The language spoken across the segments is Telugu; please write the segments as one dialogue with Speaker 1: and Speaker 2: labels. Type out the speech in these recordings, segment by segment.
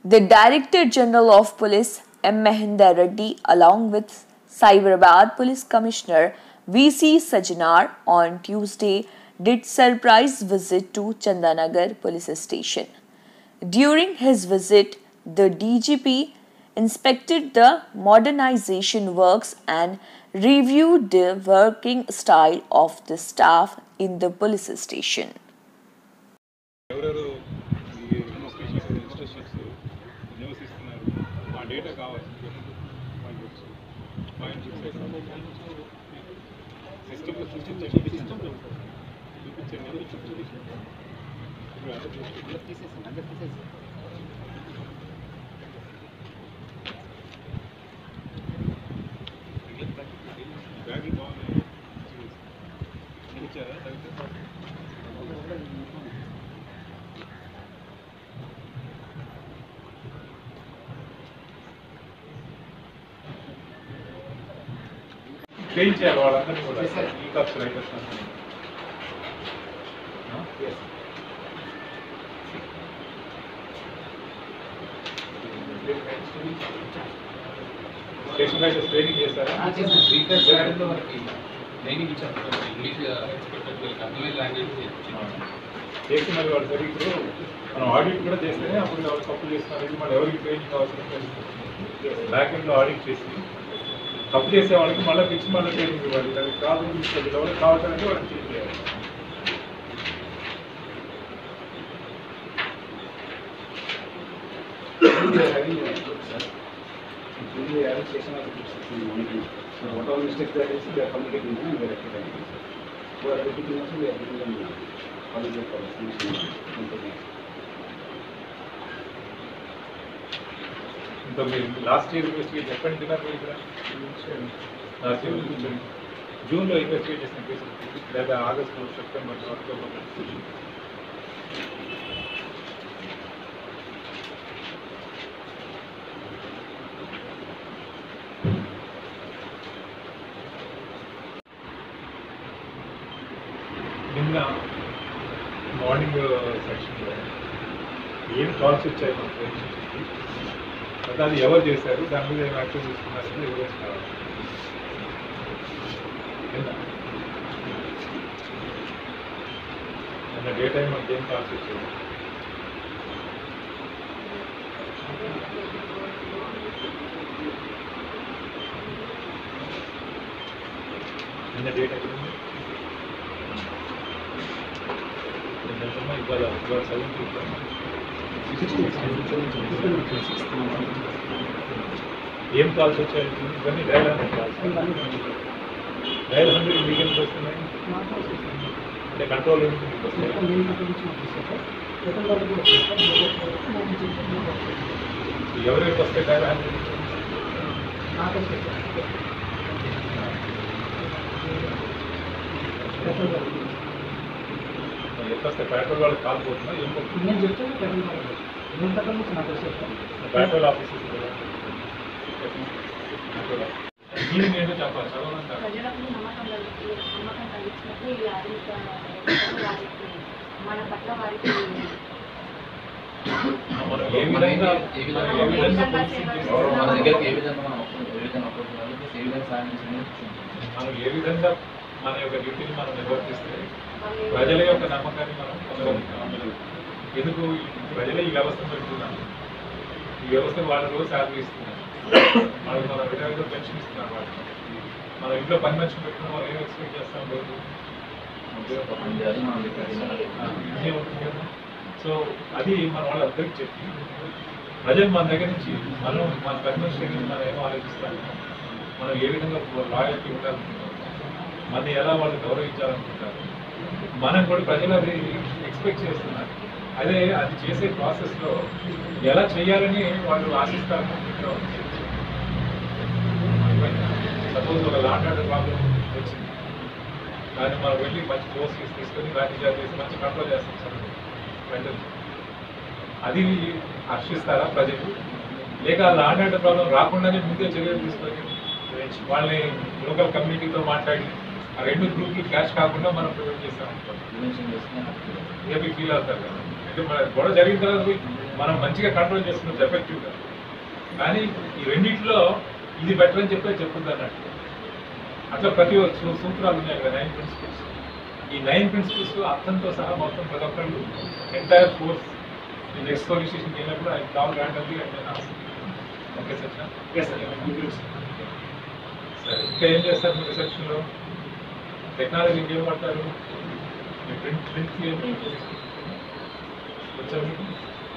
Speaker 1: The Director General of Police M. Mahinder Reddy, along with Cyberabad Police Commissioner V.C. Sajanar, on Tuesday did surprise visit to Chandanagar Police Station. During his visit, the DGP inspected the modernization works and reviewed the working style of the staff in the police station.
Speaker 2: ఎవరెవరు ఈ ఇన్వెస్టిగేషన్స్ ఇన్స్ట్రక్షన్స్ నివసిస్తున్నారు ఆ డేటా కావాలి point books point books system చూపించండి చూపించండి బ్యాగులు బాగున్నాయి ఇచ్చారా చేయించారు వాళ్ళందరినీ కూడా ఈ ఖర్చు రైటర్స్ స్టేషన్ రైటర్స్ ట్రైనింగ్ చేశారా
Speaker 3: ట్రైనింగ్ ఇచ్చారు ఇంగ్లీష్ ఎక్స్పెక్టెడ్ అర్థమయ్యే లాంగ్వేజ్
Speaker 2: చేసి మరి వాళ్ళు సరిగ్గా ఇప్పుడు మనం ఆడిట్ కూడా చేస్తేనే అప్పుడు వాళ్ళు తప్పు చేస్తున్నారు ఇది మళ్ళీ ఎవరికి ట్రైనింగ్ అవసరం తెలుస్తుంది బ్యాక్ ఎండ్లో ఆడిట్ చేసి తప్పు చేసే వాళ్ళకి మళ్ళీ పిచ్చి మళ్ళీ ట్రైనింగ్ ఇవ్వాలి దానికి కాదు తీసుకెళ్ళి ఎవరికి కావాలంటే వాళ్ళకి చేంజ్ చేయాలి
Speaker 4: So whatever mistakes there is, they are communicating and they are rectifying. Who are repeating also, we are giving them uh, holiday for the solution.
Speaker 2: ఇంకా మీరు లాస్ట్ ఇయర్ ఇన్వెస్టిగేట్ ఎప్పటి నుంచి మీరు ఇక్కడ లాస్ట్ ఇయర్ జూన్లో ఇన్వెస్టిగేట్ చేసిన కేసు లేదా ఆగస్టు సెప్టెంబర్ అక్టోబర్ నిన్న మార్నింగ్ సెక్షన్లో ఏం కాల్స్ వచ్చాయి మన ఫ్రెండ్స్ అయితే అది ఎవరు చేశారు దాని మీద ఏం యాక్షన్ తీసుకున్నారని ఎవిడెన్స్ కావాలి నిన్న నిన్న డే టైం మనకి ఏం కాల్స్ వచ్చాయి నిన్న డే టైం నిన్న ఎంతమ్మా? ఇవాళ ఇవాళ సెవెంత్ ఏం కాల్స్ వచ్చాయి ఇవన్నీ dial hundred calls dial hundred మీకు ఎంత వస్తున్నాయి అంటే కంట్రోల్ యూనిట్ మీకు వస్తాయి ఎవరికి వస్తాయి డైల్ హండ్రెడ్ ఎంత వస్తాయి పెట్రోల్ వాళ్ళకి కాల్ పోతుందా ఏం పోతుంది
Speaker 5: నేను చెప్తాను పెట్రోల్ బంక్. నేను పెట్రోల్ బంక్ నాకు వచ్చేస్తాను.
Speaker 2: పెట్రోల్ ఆఫీసెస్ మీనింగ్ ఏంటో చెప్పాలి చదవడం కాదు.
Speaker 6: ప్రజలకు నమ్మకం కలిగి నమ్మకం కలిగించినప్పుడు ఈ ఆధునిక వారికి మన పట్ల వారికి
Speaker 2: మనం ఏ విధంగా
Speaker 3: ఏ విధంగా
Speaker 2: ఏ విధంగా policing చేస్తామో,
Speaker 3: మన దగ్గరికి ఏ విధంగా మనం ఏ విధంగా అప్రోచ్ చేయాలి ఏ విధంగా సాయం చేయాలి
Speaker 2: మనం ఏ విధంగా మన యొక్క డ్యూటీని మనం నిర్వర్తిస్తే ప్రజల యొక్క నమ్మకాన్ని మనం పొందగలుగుతాం ఎందుకు ప్రజలే ఈ వ్యవస్థ పెడుతున్నారు ఈ వ్యవస్థ వాళ్ళ రోజు శాలరీ ఇస్తున్నారు వాళ్ళకి మన విధాలుగా పెన్షన్ ఇస్తున్నారు వాళ్ళకి మన ఇంట్లో పని మనిషి పెట్టిన వాళ్ళు ఏం ఎక్స్పెక్ట్ చేస్తాం రోజు
Speaker 3: అది మనం దగ్గర
Speaker 2: ఇదే ఉంటుంది కదా సో అది మన వాళ్ళందరికీ చెప్పి ప్రజలు మన దగ్గర నుంచి మనం మన పని మనిషి దగ్గర నుంచి మనం ఏమో ఆలోచిస్తాము మనం ఏ విధంగా లాయల్టీ ఉండాలనుకుంటాం మన ఎలా వాళ్ళు గౌరవించాలనుకుంటారు మనం కూడా ప్రజలు అది ఎక్స్పెక్ట్ చేస్తున్నారు అదే అది చేసే ప్రాసెస్లో ఎలా చేయాలని వాళ్ళు ఆశిస్తారు సపోజ్ ఒక లాండ్ ఆర్డర్ ప్రాబ్లం వచ్చింది దాన్ని మనం వెళ్ళి మంచి కోర్సెస్ తీసుకొని దాన్ని చేసి మంచి కంట్రోల్ చేస్తాం సార్ వెంటనే అది హర్షిస్తారా ప్రజలు లేక లాండ్ ప్రాబ్లం రాకుండానే ముందే చర్యలు తీసుకొని వాళ్ళని లోకల్ కమ్యూనిటీతో మాట్లాడి ఆ రెండు గ్రూప్లు క్లాష్ కాకుండా మనం ప్రివెంట్ చేస్తాం అనుకోండి
Speaker 3: ప్రివెన్షన్ చేస్తే
Speaker 2: ఇక మీకు ఫీల్ అవుతారు కదా అంటే మన గొడవ జరిగిన తర్వాత పోయి మనం మంచిగా కంట్రోల్ చేస్తున్నాం ఎఫెక్టివ్గా కానీ ఈ రెండిట్లో ఇది బెటర్ అని చెప్పే చెప్పుద్ది అన్నట్టు అట్లా ప్రతి ఒక్క సూ- సూత్రాలు ఉన్నాయి కదా నైన్ ప్రిన్సిపల్స్ ఈ నైన్ ప్రిన్సిపల్స్ అర్థంతో సహా మొత్తం ప్రతి ఒక్కళ్ళు ఎంటైర్ ఫోర్స్ నేను ఎక్స్పోలి స్టేషన్కి వెళ్ళినప్పుడు ఆయన కాల్ ర్యాండమ్లీ అంటే ఓకే సార్ సరే ఇంకా ఏం చేస్తారు మీరు రిసెప్షన్లో టెక్నాలజీ ఇంకేం పడతారు మీ ప్రింట్ ప్రింట్ ఏమి వచ్చా మీకు?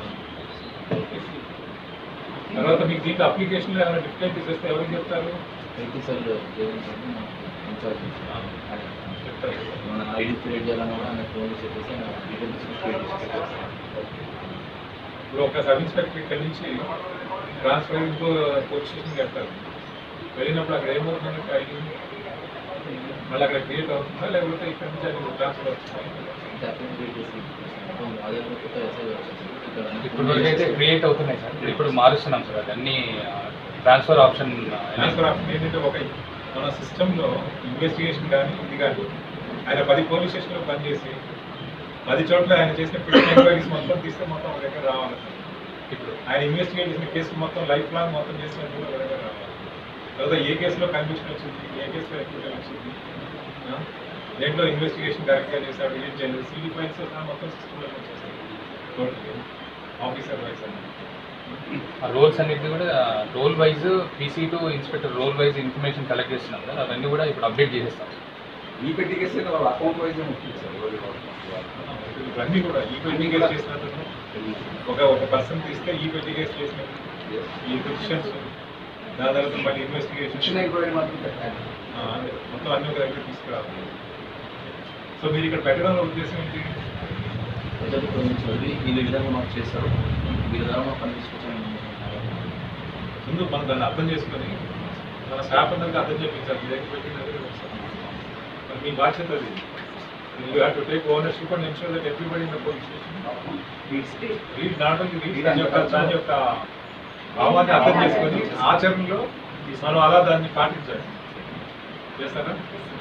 Speaker 2: తర్వాత మీకు దీంట్లో అప్లికేషన్లో ఏమైనా డిఫికల్టీస్ వస్తే ఎవరికి చెప్తారు
Speaker 3: వెహికల్ సార్ ఇన్ఛార్జ్
Speaker 2: చెప్తారు
Speaker 3: మన ఐడి క్రియేట్ చేయాలన్నా కూడా ఆయన ఫోన్ చెప్పేసి ఆయన డీటెయిల్స్ క్రియేట్ చేసి పెట్టేస్తాను
Speaker 2: ఇప్పుడు ఒక సబ్ ఇన్స్పెక్టర్ ఇక్కడ నుంచి ట్రాన్స్ఫర్ ఇంకో పోలీస్ స్టేషన్కి వెళ్తారు వెళ్ళినప్పుడు అక్కడ ఏమవుతుందంటే ఐడి మళ్ళీ అక్కడ క్రియేట్ అవుతుందా లేకపోతే ఇక్కడ నుంచి అది ట్రాన్స్ఫర్ అవుతుందా
Speaker 3: అప్లికేషన్ క్రియేట్ చేసి అదే కొత్త ఎస్ఐ ఇక్కడ
Speaker 7: ఇప్పుడు వరకు అయితే క్రియేట్ అవుతున్నాయి సార్ ఇప్పుడు మారుస్తున్నాం సార్ అది అన్ని ట్రాన్స్ఫర్ ఆప్షన్
Speaker 2: ట్రాన్స్ఫర్ ఆప్షన్ ఏంటంటే ఒక మన సిస్టంలో ఇన్వెస్టిగేషన్ కానీ ఇది కానీ ఆయన పది పోలీస్ స్టేషన్లో పనిచేసి పది చోట్ల ఆయన చేసిన క్రిమినల్ ఎంక్వైరీస్ మొత్తం తీస్తే మొత్తం ఒక దగ్గర రావాలి
Speaker 7: ఇప్పుడు
Speaker 2: ఆయన ఇన్వెస్టిగేట్ చేసిన కేసు మొత్తం లైఫ్ లాంగ్ మొత్తం చేసినట్టు ఒక దగ్గర రావాలి తర్వాత ఏ కేసులో కన్విక్షన్ వచ్చింది ఏ కేసులో ఎక్విటల్ వచ్చింది ఆ? దేంట్లో ఇన్వెస్టిగేషన్ కరెక్ట్గా చేశాడు ఏం చేయలేదు సిడి ఫైల్స్ మొత్తం సిస్టంలో వచ్చేస్తాయి టోటల్ ఆఫీసర్ వైస్ అన్నమాట
Speaker 7: రోల్స్ అన్నిటి కూడా role wise PC to inspector role wise information collect చేస్తున్నాం సార్ అవన్నీ కూడా ఇప్పుడు అప్డేట్ చేసేస్తాం
Speaker 4: ఈ పెట్టి కేసు వాళ్ళ అకౌంట్ వైజ్ ఉంటుంది సార్ ఎవరి
Speaker 2: ఇవన్నీ కూడా ఈ పెండింగ్ కేసు చేసినట్టు ఒక ఒక పర్సన్ తీస్తే ఈ పెండింగ్ కేసు చేసినట్టు ఈ పొజిషన్స్ దాని తర్వాత మళ్ళీ
Speaker 4: శిక్షణ
Speaker 2: ఇన్వెస్టిగేషన్
Speaker 4: ఎంక్వైరీ మాత్రం పెట్టాలి
Speaker 2: అదే మొత్తం అన్ని ఒక దగ్గర తీసుకురావాలి సో మీరు ఇక్కడ పెట్టడం ఉద్దేశం ఏంటి
Speaker 3: ప్రజలు కొన్ని చదివి ఈ విధంగా మాకు చేస్తారు వీళ్ళ ద్వారా మాకు పని తీసుకొచ్చాను
Speaker 2: ముందు మనం దాన్ని అర్థం చేసుకొని మన స్టాఫ్ అందరికీ అర్థం చేయించాలి మీ దగ్గర పెట్టినది మరి మీ బాధ్యత అది you have to take ownership and ensure that everybody in the police station read not only read దాని యొక్క దాని యొక్క భావాన్ని అర్థం చేసుకొని ఆచరణలో మనం అలా దాన్ని పాటించాలి చేస్తారా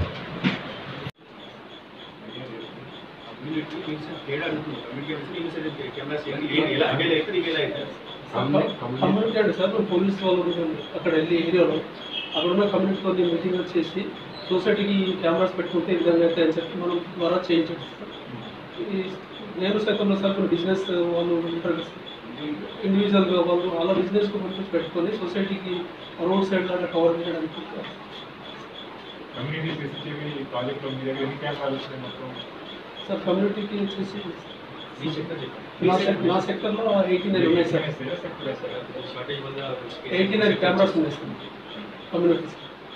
Speaker 5: కమ్యూనిటీ అంటే సార్ మేము పోలీస్ వాళ్ళు కూడా అక్కడ వెళ్ళి ఏరియాలో అక్కడ ఉన్న కమ్యూనిటీ కొద్ది మీటింగ్ వచ్చేసి సొసైటీకి కెమెరాస్ పెట్టుకుంటే ఈ విధంగా అయితే అని చెప్పి మనం ద్వారా చేయించండి ఈ నేను సైతం సార్ కొన్ని బిజినెస్ వాళ్ళు ఉంటారు కదా సార్. ఇండివిజువల్గా వాళ్ళు అలా బిజినెస్ పర్పస్ పెట్టుకొని సొసైటీకి రోడ్ సైడ్ లాగా కవర్ చేయడానికి
Speaker 2: కమ్యూనిటీ సీసీటీవీ ప్రాజెక్ట్లో మీ దగ్గర ఎన్ని కెమెరాలు వచ్చినాయి మొత్తం
Speaker 5: సార్ కమ్యూనిటీకి వచ్చేసి
Speaker 2: మీ సెక్టర్ చెప్పండి
Speaker 5: నా సెక్- నా సెక్టర్లో ఎయిటీ నైన్ ఉన్నాయి సార్
Speaker 2: సెక్టర్ వేస్తారా
Speaker 5: ఎయిటీ నైన్ కెమెరాస్ ఉన్నాయి సార్ కమ్యూనిటీస్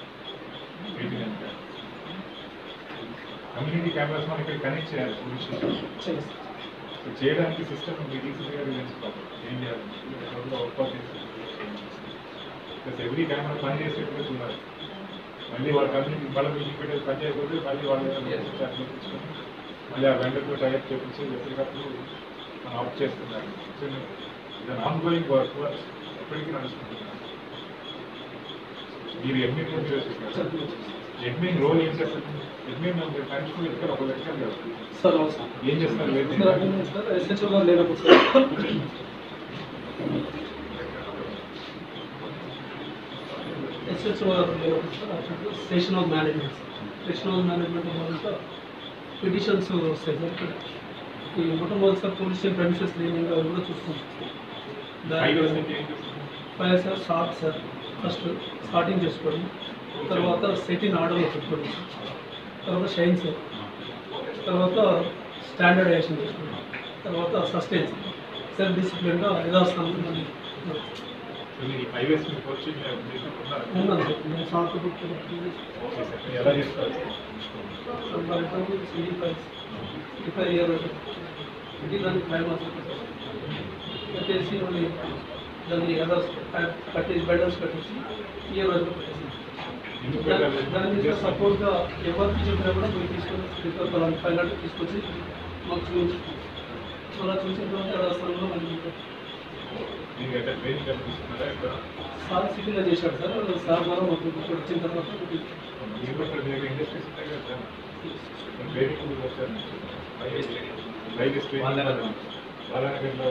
Speaker 2: కమ్యూనిటీ కెమెరాస్ మనం ఇక్కడ కనెక్ట్ చేయాలి పోలీస్ స్టేషన్
Speaker 5: చేస్తాం
Speaker 2: సో చేయడానికి సిస్టమ్ మీ డీసీపీ గారు తెలుసుకోవాలి ఏం చేయాలి ఎవరిలో వర్కౌట్ చేసి ప్లస్ ఎవ్రీ కెమెరా పని చేసేట్టుగా చూడాలి మళ్ళీ వాళ్ళ కమ్యూనిటీ మళ్ళీ మీటింగ్ పెట్టేది పని చేయకపోతే మళ్ళీ వాళ్ళు ఏదైనా charge తెచ్చుకొని మళ్ళీ ఆ వెండర్తో టైప్ చేపించి ఎప్పటికప్పుడు మనం ఆఫ్ చేస్తున్నారు సో ఇది ఆన్ గోయింగ్ వర్క్ ఎప్పటికీ నడుస్తుంది మీరు ఎడ్మిన్ ఏం చేస్తున్నారు ఎడ్మిన్ రోల్ ఏం చేస్తారు ఎడ్మిన్ మీరు కనిపించుకుని ఇక్కడ ఒక లెక్క లేదు
Speaker 5: సార్ అవును సార్
Speaker 2: ఏం చేస్తారు
Speaker 5: sir
Speaker 2: admin
Speaker 5: attendance sir SHO garu లేనప్పుడు సార్ ఎస్హెచ్ఓ గారు లేనప్పుడు సార్ అప్పుడు station of management sir station of management వాళ్ళంతా పిటిషన్స్ వస్తాయి సార్ ఇక్కడ ఈ మొట్టమొదటి sir police station premises cleaning అవి కూడా చూసుకుంటాం
Speaker 2: ఫైవ్
Speaker 5: సార్
Speaker 2: పర్సెంట్ ఏం చేస్తారు
Speaker 5: five sir start sir first starting చేసుకోండి తర్వాత సెట్ ఇన్ ఆర్డర్లో పెట్టుకోండి తర్వాత షైన్ సార్ తర్వాత స్టాండర్డైజేషన్ చేసుకోండి తర్వాత సస్టైన్ సెల్ఫ్ డిసిప్లిన్గా యథాస్థానం మళ్ళీ
Speaker 2: సో మీరు ఈ ఫైవ్ ఇయర్స్ మీకు వచ్చి మీరు ఉద్దేశం ఉన్నారా?
Speaker 5: ఉన్నాను సార్ నేను సార్ట్ బుక్
Speaker 2: ఓకే సార్ మీరు ఎలా చేస్తారు
Speaker 5: CD five CD five year ఇది దానికి ఫైవ్ మంత్స్ కట్టేసి మళ్ళీ దాన్ని యథాస్ కట్టేసి బెడర్స్ కట్టేసి ఇయర్ వరకు పెట్టేసి
Speaker 2: ఎందుకు
Speaker 5: దాని
Speaker 2: పెట్టాలి?
Speaker 5: దాని మీద సపోర్ట్గా ఎవరికి చెప్పినా కూడా మీరు తీసుకొని స్పీకర్ పలానా ఫైవ్ హండ్రెడ్ తీసుకొచ్చి మాకు చూపించి అలా చూసిన తర్వాత రాష్ట్రంలో మళ్ళీ
Speaker 2: మీరు ఎక్కడ ట్రైనింగ్ కనిపిస్తున్నారా ఎక్కడ
Speaker 5: సార్ సిటీలో చేశాడు సార్ సార్ ద్వారా మాకు ఇక్కడ వచ్చిన తర్వాత
Speaker 2: మీరు కూడా ఇక్కడ మీకు ఇండస్ట్రీస్ ఉంటాయి కదా సార్ ట్రైనింగ్ వచ్చారు రైల్వే స్టేషన్ బాలానగర్లో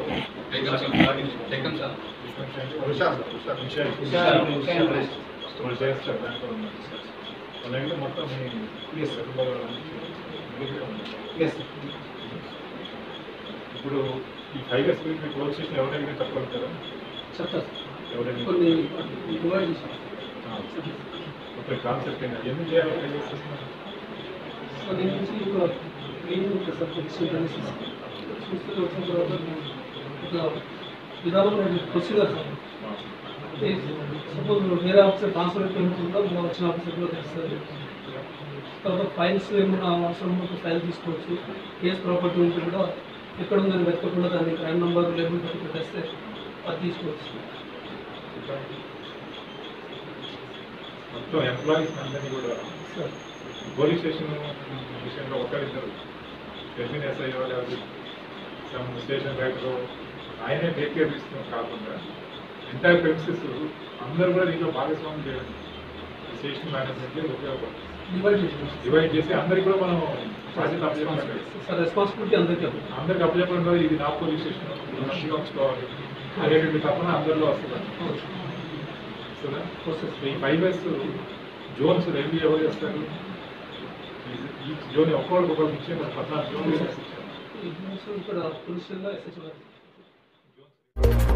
Speaker 2: వాళ్ళు చేస్తారు దాంట్లో ఉన్నారు అలాగే మొత్తం మీ కుటుంబాల ఇప్పుడు ఈ ఫైవ్ ఇయర్స్ గురించి మీ పోలీస్ స్టేషన్ ఎవరైనా చెప్పగలుగుతారా
Speaker 5: చెప్తారు
Speaker 2: ఎవరైనా
Speaker 5: కొన్ని డివైడ్ చేశారు
Speaker 2: ఒక కాన్సెప్ట్ అయినా ఎందుకు చేయాలి ఫైవ్ ఇయర్స్
Speaker 5: సో దీని నుంచి ఒక క్లీన్ ఒక సబ్జెక్ట్ అనేసి చూస్తే వచ్చిన తర్వాత ఒక విధానం ప్రొసీజర్ సార్ అంటే సపోజ్ వేరే ఆఫీసర్ ట్రాన్స్ఫర్ అయిపోయింటుందో ఇలా వచ్చిన ఆఫీసర్ కూడా తెలుస్తుంది తర్వాత ఫైల్స్ ఏమైనా అవసరం ఉంటే ఫైల్ తీసుకోవచ్చు కేస్ ప్రాపర్టీ ఉంటే కూడా ఎక్కడ ఉందని వెతకకుండా దాన్ని క్రైమ్ నెంబర్ లేబుల్ పెట్టి పెట్టేస్తే అది తీసుకోవచ్చు
Speaker 2: మొత్తం ఎంప్లాయీస్ అందరినీ కూడా
Speaker 5: సార్
Speaker 2: పోలీస్ స్టేషన్ విషయంలో ఒకరిద్దరు ఎస్ఎన్ ఎస్ఐ వాళ్ళు సమ్ స్టేషన్ రైటర్ ఆయనే టేక్ కేర్ తీసుకున్నాం కాకుండా ఎంటైర్ ప్రెమిసెస్ అందరూ కూడా దీంట్లో భాగస్వామ్యం చేయడం స్టేషన్ మేనేజ్మెంట్ ఉపయోగపడుతుంది
Speaker 5: డివైడ్ చేసి
Speaker 2: డివైడ్ చేసి అందరికి కూడా మనం బాధ్యత అప్పచెప్పడం
Speaker 5: సార్ రెస్పాన్సిబిలిటీ అందరికీ ఉంది.
Speaker 2: అందరికి అప్పచెప్పడం కూడా ఇది నా పోలీస్ స్టేషన్ మంచిగా ఉంచుకోవాలి అనేటువంటి తప్పన అందరిలో వస్తుంది వస్తుందా
Speaker 5: Process.
Speaker 2: ఈ ఫైవ్ ఇయర్స్ జోన్స్ రెవెన్యూ ఎవరు చేస్తారు ఈ జోన్ ఒక్కొక్కరికి ఒకరికి ఇచ్చే మరి పద్నాలుగు జోన్లు చేస్తారు
Speaker 5: ఈ ఇక్కడ పొజిషన్లో ఎస్హెచ్ గారు